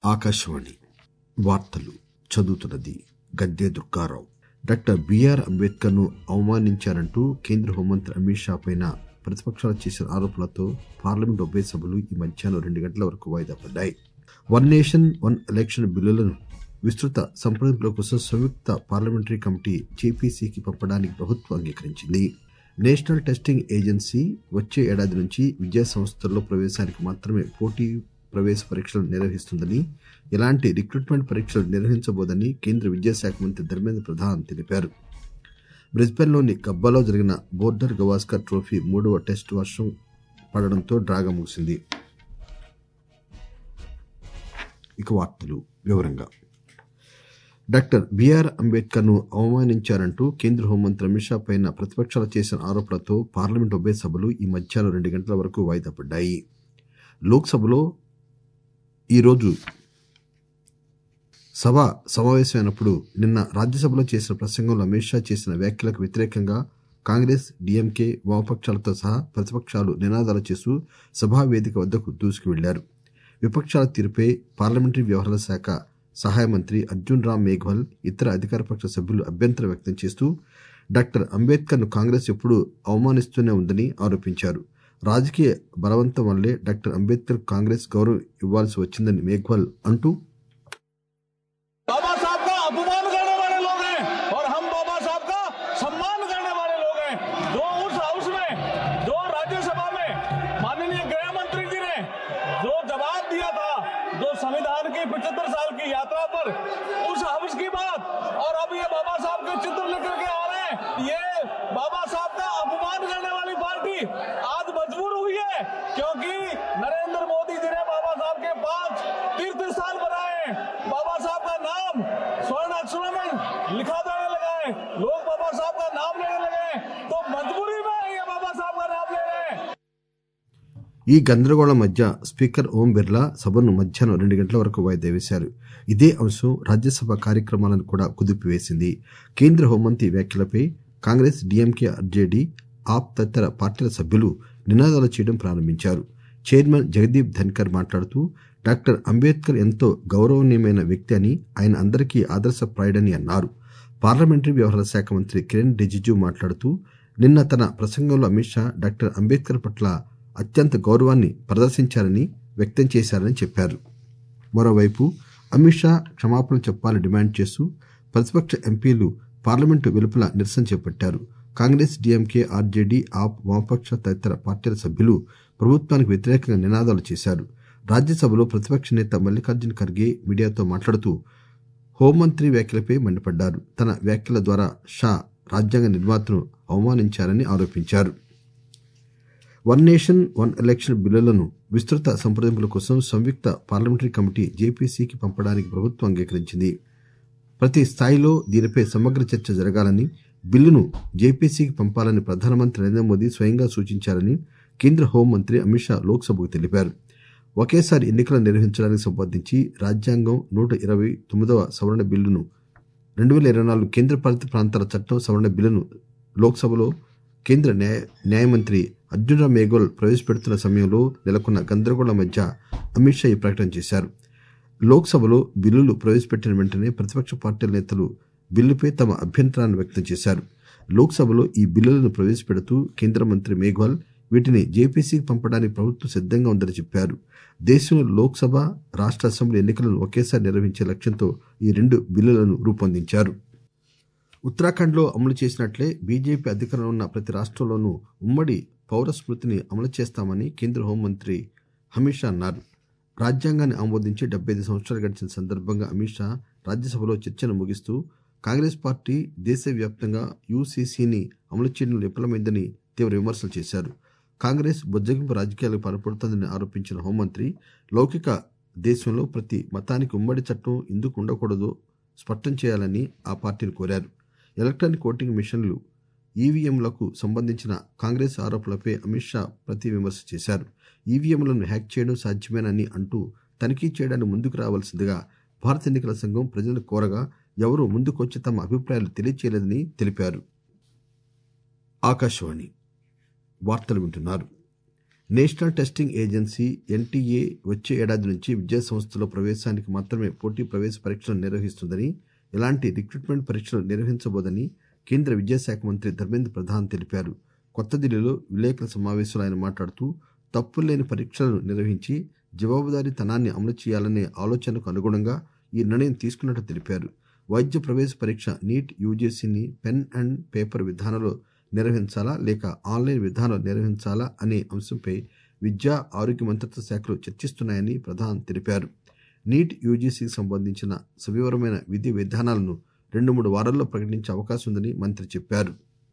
ఆకాశవాణి వార్తలు చదువుతున్నది Gadde Durgarao doctor B R Ambedkar ను అవమానించారంటూ కేంద్ర హోంమంత్రి అమిత్ షా పైన ప్రతిపక్షాలు చేసిన ఆరోపణలతో పార్లమెంట్ ఉభయ సభలు ఈ మధ్యాహ్నం రెండు గంటల వరకు వాయిదా పడ్డాయి వన్ నేషన్ వన్ ఎలక్షన్ బిల్లులను విస్తృత సంప్రదింపుల కోసం సంయుక్త పార్లమెంటరీ కమిటీ జేపీసీకి పంపడానికి ప్రభుత్వం అంగీకరించింది నేషనల్ టెస్టింగ్ ఏజెన్సీ వచ్చే ఏడాది నుంచి విద్యా సంస్థల్లో ప్రవేశానికి మాత్రమే పోటీ ప్రవేశ పరీక్షలు నిర్వహిస్తుందని ఎలాంటి రిక్రూట్మెంట్ పరీక్షలు నిర్వహించబోదని కేంద్ర విద్యాశాఖ మంత్రి ధర్మేంద్ర ప్రధాన్ తెలిపారు బ్రిస్బెన్లోని గబ్బాలో జరిగిన బోర్డర్ గవాస్కర్ ట్రోఫీ మూడవ టెస్టు వర్షం పడడంతో డ్రాగా ముగిసింది ఇక వార్తలు వివరంగా డాక్టర్ బిఆర్ అంబేద్కర్ ను అవమానించారంటూ కేంద్ర హోంమంత్రి అమిత్ షా పైన ప్రతిపక్షాలు చేసిన ఆరోపణలతో పార్లమెంట్ ఉభయ సభలు ఈ మధ్యాహ్నం రెండు గంటల వరకు వాయిదా పడ్డాయి లోక్సభలో ఈరోజు సభ సమావేశమైనప్పుడు నిన్న రాజ్యసభలో చేసిన ప్రసంగంలో అమిత్ షా చేసిన వ్యాఖ్యలకు వ్యతిరేకంగా కాంగ్రెస్ డీఎంకే వామపక్షాలతో సహా ప్రతిపక్షాలు నినాదాలు చేస్తూ సభా వేదిక వద్దకు దూసుకు వెళ్లారు విపక్షాల తీరుపై పార్లమెంటరీ వ్యవహారాల శాఖ సహాయ మంత్రి అర్జున్ రామ్ మేఘ్వాల్ ఇతర అధికారపక్ష సభ్యులు అభ్యంతరం వ్యక్తం చేస్తూ డాక్టర్ అంబేద్కర్ ను కాంగ్రెస్ ఎప్పుడూ అవమానిస్తూనే ఉందని ఆరోపించారు రాజకీయ బలవంతం వల్లే డాక్టర్ అంబేద్కర్ కాంగ్రెస్ గౌరవం ఇవ్వాల్సి వచ్చిందని మేఘ్వాల్ అంటూ बाबा साहब का अपमान करने वाले लोग हैं और हम बाबा साहब का सम्मान करने वाले लोग हैं जो उस हाउस में जो राज्यसभा में माननीय गृह मंत्री जी ने जो जवाब दिया था जो संविधान की पचहत्तर साल की यात्रा पर उस हाउस की बात और अब ये बाबा साहब के चित्र लेकर के आ रहे हैं ये बाबा साहब का अपमान करने वाली पार्टी आज मजबूर हुई है क्योंकि नरेंद्र मोदी जी ने बाबा साहब के पांच तीर्थ स्थान बनाए हैं बाबा साहब का नाम स्वर्ण अक्षरों में लिखा जाने लगा है लोग बाबा साहब का नाम लेने लगे हैं तो मजबूरी में ये बाबा साहब का नाम ले रहे हैं ఈ గందరగోళం మధ్య స్పీకర్ ఓం బిర్లా సభను మధ్యాహ్నం రెండు గంటల వరకు వాయిదా వేశారు ఇదే అంశం రాజ్యసభ కార్యక్రమాలను కూడా కుదిపివేసింది కేంద్ర హోంమంత్రి వ్యాఖ్యలపై కాంగ్రెస్ డీఎంకే ఆర్జేడీ ఆప్ తదితర పార్టీల సభ్యులు నినాదాలు చేయడం ప్రారంభించారు చైర్మన్ జగదీప్ ధన్కర్ మాట్లాడుతూ డాక్టర్ అంబేద్కర్ ఎంతో గౌరవనీయమైన వ్యక్తి అని ఆయన అందరికీ ఆదర్శప్రాయుడని అన్నారు పార్లమెంటరీ వ్యవహారాల శాఖ మంత్రి కిరణ్ రిజిజు మాట్లాడుతూ నిన్న తన ప్రసంగంలో అమిత్ షా డాక్టర్ అంబేద్కర్ పట్ల అత్యంత గౌరవాన్ని ప్రదర్శించారని వ్యక్తం చేశారని చెప్పారు మరోవైపు అమిత్ షా క్షమాపణలు చెప్పాలని డిమాండ్ చేస్తూ ప్రతిపక్ష ఎంపీలు పార్లమెంటు వెలుపల నిరసన చేపట్టారు కాంగ్రెస్ డీఎంకే ఆర్జేడీ ఆప్ వామపక్ష తదితర పార్టీల సభ్యులు ప్రభుత్వానికి వ్యతిరేకంగా నినాదాలు చేశారు రాజ్యసభలో ప్రతిపక్ష నేత మల్లికార్జున ఖర్గే మీడియాతో మాట్లాడుతూ హోంమంత్రి వ్యాఖ్యలపై మండిపడ్డారు తన వ్యాఖ్యల ద్వారా షా రాజ్యాంగ నిర్మాతను అవమానించారని ఆరోపించారు వన్ నేషన్ వన్ ఎలక్షన్ బిల్లులను విస్తృత సంప్రదింపుల కోసం సంయుక్త పార్లమెంటరీ కమిటీ జేపీసీకి పంపడానికి ప్రభుత్వం అంగీకరించింది ప్రతి స్థాయిలో దీనిపై సమగ్ర చర్చ జరగాలని బిల్లును జేపీసీకి పంపాలని ప్రధానమంత్రి నరేంద్ర మోదీ స్వయంగా సూచించారని కేంద్ర హోంమంత్రి అమిత్ షా లోక్సభకు తెలిపారు ఒకేసారి ఎన్నికలు నిర్వహించడానికి సంబంధించి రాజ్యాంగం నూట ఇరవై తొమ్మిదవ సవరణ బిల్లును రెండు వేల ఇరవై నాలుగు కేంద్రపాలిత ప్రాంతాల చట్టం సవరణ బిల్లును లోక్సభలో కేంద్ర న్యాయ న్యాయమంత్రి అర్జున్ రామ్ మేఘ్వాల్ ప్రవేశపెడుతున్న సమయంలో నెలకొన్న గందరగోళం మధ్య అమిత్ షా ఈ ప్రకటన చేశారు లోక్సభలో బిల్లులు ప్రవేశపెట్టిన వెంటనే ప్రతిపక్ష పార్టీల నేతలు బిల్లుపై తమ అభ్యంతరాన్ని వ్యక్తం చేశారు లోక్సభలో ఈ బిల్లులను ప్రవేశపెడుతూ కేంద్ర మంత్రి మేఘ్వాల్ వీటిని జేపీసీకి పంపడానికి ప్రభుత్వం సిద్దంగా ఉందని చెప్పారు దేశంలో లోక్సభ రాష్ట్ర అసెంబ్లీ ఎన్నికలను ఒకేసారి నిర్వహించే లక్ష్యంతో ఈ రెండు బిల్లులను రూపొందించారు ఉత్తరాఖండ్లో అమలు చేసినట్లే బీజేపీ అధికారంలో ఉన్న ప్రతి రాష్ట్రంలోనూ ఉమ్మడి పౌర స్మృతిని అమలు చేస్తామని కేంద్ర హోంమంత్రి అమిత్ షా అన్నారు రాజ్యాంగాన్ని ఆమోదించి డెబ్బై ఐదు సంవత్సరాలు గడిచిన సందర్భంగా అమిత్ షా రాజ్యసభలో చర్చను ముగిస్తూ కాంగ్రెస్ పార్టీ దేశవ్యాప్తంగా యూసీసీని అమలు చేయడంలో విఫలమైందని తీవ్ర విమర్శలు చేశారు కాంగ్రెస్ బుజ్జగింపు రాజకీయాలకు పాల్పడుతోందని ఆరోపించిన హోంమంత్రి లౌకిక దేశంలో ప్రతి మతానికి ఉమ్మడి చట్టం ఎందుకు ఉండకూడదో స్పష్టం చేయాలని ఆ పార్టీని కోరారు ఎలక్ట్రానిక్ ఓటింగ్ మిషన్లు ఈవీఎంలకు సంబంధించిన కాంగ్రెస్ ఆరోపణలపై అమిత్ షా ప్రతి విమర్శ చేశారు ఈవీఎంలను హ్యాక్ చేయడం సాధ్యమేనని అంటూ తనిఖీ చేయడానికి ముందుకు రావాల్సిందిగా భారత ఎన్నికల సంఘం ప్రజలను కోరగా ఎవరూ ముందుకొచ్చి తమ అభిప్రాయాలు తెలియచేయలేదని తెలిపారు ఆకాశవాణి వార్తలు వింటున్నారు నేషనల్ టెస్టింగ్ ఏజెన్సీ ఎన్టీఏ వచ్చే ఏడాది నుంచి విద్యా సంస్థల్లో ప్రవేశానికి మాత్రమే పోటీ ప్రవేశ పరీక్షలు నిర్వహిస్తుందని ఎలాంటి రిక్రూట్మెంట్ పరీక్షలు నిర్వహించబోదని కేంద్ర విద్యాశాఖ మంత్రి ధర్మేంద్ర ప్రధాన్ తెలిపారు కొత్త ఢిల్లీలో విలేకరుల సమావేశంలో ఆయన మాట్లాడుతూ తప్పులేని పరీక్షలను నిర్వహించి జవాబుదారీతనాన్ని అమలు చేయాలనే ఆలోచనకు అనుగుణంగా ఈ నిర్ణయం తీసుకున్నట్టు తెలిపారు వైద్య ప్రవేశ పరీక్ష నీట్ యూజీసీని పెన్ అండ్ పేపర్ విధానంలో నిర్వహించాలా లేక ఆన్లైన్ విధానంలో నిర్వహించాలా అనే అంశంపై విద్యా ఆరోగ్య మంత్రిత్వ శాఖలు చర్చిస్తున్నాయని ప్రధాన్ తెలిపారు నీట్ యూజీసీకి సంబంధించిన సవివరమైన విధి విధానాలను రెండు మూడు వారాల్లో ప్రకటించే అవకాశం ఉందని మంత్రి చెప్పారు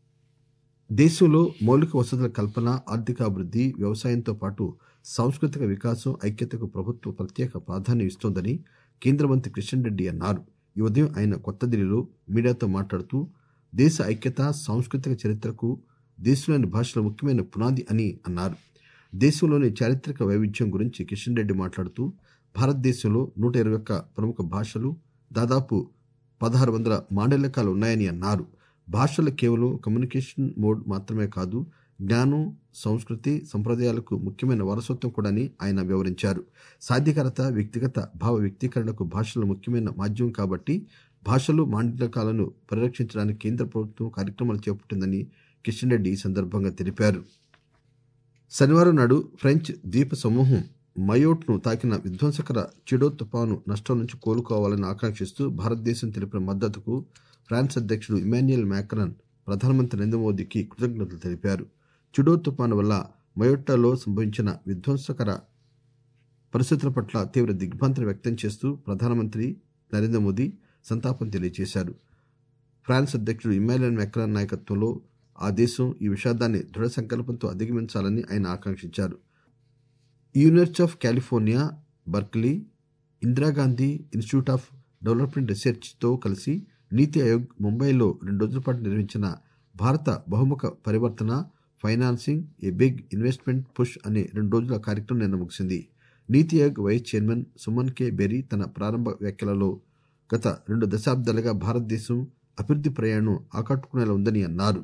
దేశంలో మౌలిక వసతుల కల్పన ఆర్థికాభివృద్ధి వ్యవసాయంతో పాటు సాంస్కృతిక వికాసం ఐక్యతకు ప్రభుత్వం ప్రత్యేక ప్రాధాన్యం ఇస్తోందని కేంద్ర మంత్రి కిషన్ రెడ్డి అన్నారు ఈ ఉదయం ఆయన కొత్త ఢిల్లీలో మీడియాతో మాట్లాడుతూ దేశ ఐక్యత సాంస్కృతిక చరిత్రకు దేశంలోని భాషల ముఖ్యమైన పునాది అని అన్నారు దేశంలోని చారిత్రక వైవిధ్యం గురించి కిషన్ రెడ్డి మాట్లాడుతూ భారతదేశంలో నూట ఇరవై ఒక్క ప్రముఖ భాషలు దాదాపు పదహారు వందల మాండలికాలు ఉన్నాయని అన్నారు భాషలు కేవలం కమ్యూనికేషన్ మోడ్ మాత్రమే కాదు జ్ఞానం సంస్కృతి సంప్రదాయాలకు ముఖ్యమైన వారసత్వం కూడాని ఆయన వివరించారు సాధికారత వ్యక్తిగత భావ వ్యక్తీకరణకు భాషలు ముఖ్యమైన మాధ్యమం కాబట్టి భాషలు మాండలికాలను పరిరక్షించడానికి కేంద్ర ప్రభుత్వం కార్యక్రమాలు చేపట్టిందని కిషన్ రెడ్డి ఈ సందర్భంగా తెలిపారు శనివారం నాడు ఫ్రెంచ్ ద్వీప సమూహం మయోట్ను తాకిన విధ్వంసకర చిడో తుపాను నష్టం నుంచి కోలుకోవాలని ఆకాంక్షిస్తూ భారతదేశం తెలిపిన మద్దతుకు ఫ్రాన్స్ అధ్యక్షుడు ఇమాన్యుయల్ మ్యాక్రన్ ప్రధానమంత్రి నరేంద్ర మోదీకి కృతజ్ఞతలు తెలిపారు చిడో తుపాను వల్ల మయోట్టాలో సంభవించిన విధ్వంసకర పరిస్థితుల పట్ల తీవ్ర దిగ్భ్రాంతిని వ్యక్తం చేస్తూ ప్రధానమంత్రి నరేంద్ర మోదీ సంతాపం తెలియజేశారు ఫ్రాన్స్ అధ్యక్షుడు ఇమాన్యుయల్ మ్యాక్రాన్ నాయకత్వంలో ఆ దేశం ఈ విషాదాన్ని దృఢ సంకల్పంతో అధిగమించాలని ఆయన ఆకాంక్షించారు university of California Berkeley Indira Gandhi institute of development రీసెర్చ్తో కలిసి నీతి ఆయోగ్ ముంబైలో రెండు రోజుల పాటు నిర్వహించిన భారత బహుముఖ పరివర్తన financing a big investment push అనే రెండు రోజుల కార్యక్రమం నిన్న ముగిసింది NITI Aayog vice chairman Suman K Bery తన ప్రారంభ వ్యాఖ్యలలో గత రెండు దశాబ్దాలుగా భారతదేశం అభివృద్ధి ప్రయాణం ఆకట్టుకునేలా ఉందని అన్నారు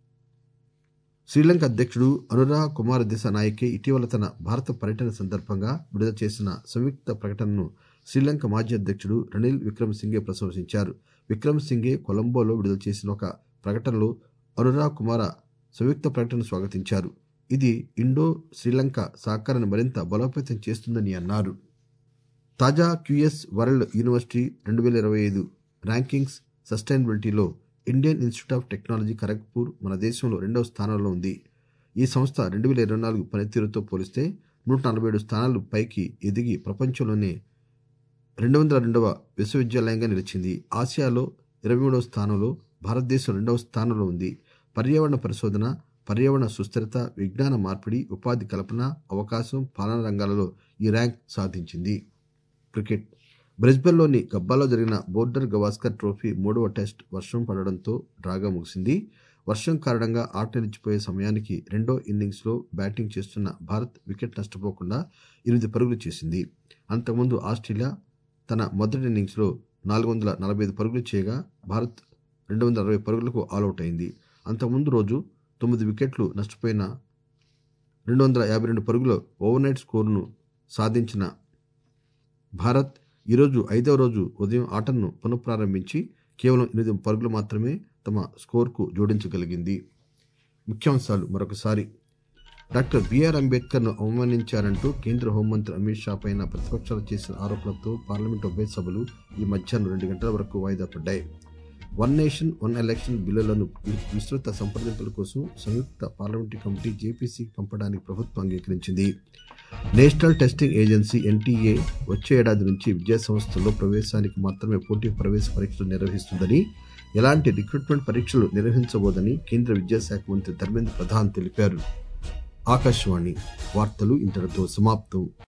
శ్రీలంక అధ్యక్షుడు అనురా కుమార దిశానాయకే ఇటీవల తన భారత పర్యటన సందర్భంగా విడుదల చేసిన సంయుక్త ప్రకటనను శ్రీలంక మాజీ అధ్యక్షుడు రనిల్ విక్రమ్ సింగే ప్రశంసించారు విక్రమ్ సింగే కొలంబోలో విడుదల చేసిన ఒక ప్రకటనలో అనురా కుమార సంయుక్త ప్రకటనను స్వాగతించారు ఇది ఇండో శ్రీలంక సహకారాన్ని మరింత బలోపేతం చేస్తుందని అన్నారు తాజా క్యూఎస్ వరల్డ్ యూనివర్సిటీ రెండు వేల ఇరవై ఐదు ర్యాంకింగ్స్ సస్టైనబిలిటీలో Indian institute of technology Kharagpur మన దేశంలో రెండవ స్థానంలో ఉంది ఈ సంస్థ రెండు వేల ఇరవై నాలుగు పనితీరుతో పోలిస్తే నూట నలభై ఏడు స్థానాలు పైకి ఎదిగి ప్రపంచంలోనే రెండు వందల రెండవ విశ్వవిద్యాలయంగా నిలిచింది ఆసియాలో ఇరవై మూడవ స్థానంలో భారతదేశం రెండవ స్థానంలో ఉంది పర్యావరణ పరిశోధన పర్యావరణ సుస్థిరత విజ్ఞాన మార్పిడి ఉపాధి కల్పన అవకాశం పాలన రంగాలలో ఈ ర్యాంక్ సాధించింది క్రికెట్ బ్రిస్బెన్లోని గబ్బాలో జరిగిన బోర్డర్ గవాస్కర్ ట్రోఫీ మూడవ టెస్ట్ వర్షం పడడంతో డ్రాగా ముగిసింది వర్షం కారణంగా ఆట నిలిచిపోయే సమయానికి రెండో ఇన్నింగ్స్లో బ్యాటింగ్ చేస్తున్న భారత్ వికెట్ నష్టపోకుండా ఎనిమిది పరుగులు చేసింది అంతకుముందు ఆస్ట్రేలియా తన మొదటి ఇన్నింగ్స్లో నాలుగు వందల నలభై ఐదు పరుగులు చేయగా భారత్ రెండు వందల అరవై పరుగులకు ఆలౌట్ అయింది అంతకుముందు రోజు తొమ్మిది వికెట్లు నష్టపోయిన రెండు వందల యాభై రెండు పరుగుల ఓవర్నైట్ స్కోరును సాధించిన భారత్ ఈరోజు ఐదవ రోజు ఉదయం ఆటను పునఃప్రారంభించి కేవలం ఎనిమిది పరుగులు మాత్రమే తమ స్కోర్కు జోడించగలిగింది ముఖ్యాంశాలు మరొకసారి డాక్టర్ బిఆర్ అంబేద్కర్ను అవమానించారంటూ కేంద్ర హోంమంత్రి అమిత్ షా పైన ప్రతిపక్షాలు చేసిన ఆరోపణలతో పార్లమెంట్ ఉభయ సభలు ఈ మధ్యాహ్నం రెండు గంటల వరకు వాయిదా పడ్డాయి వన్ నేషన్ వన్ ఎలక్షన్ బిల్లులను వి- విస్తృత సంప్రదింపుల కోసం సంయుక్త పార్లమెంటరీ కమిటీ జేపీసీకి పంపడానికి ప్రభుత్వం అంగీకరించింది నేషనల్ టెస్టింగ్ ఏజెన్సీ ఎన్టీఏ వచ్చే ఏడాది నుంచి విద్యా సంస్థల్లో ప్రవేశానికి మాత్రమే పోటీ ప్రవేశ పరీక్షలు నిర్వహిస్తుందని ఎలాంటి రిక్రూట్మెంట్ పరీక్షలు నిర్వహించబోదని కేంద్ర విద్యాశాఖ మంత్రి ధర్మేంద్ర ప్రధాన్ తెలిపారు ఆకాశవాణి వార్తలు ఇంతటితో సమాప్తం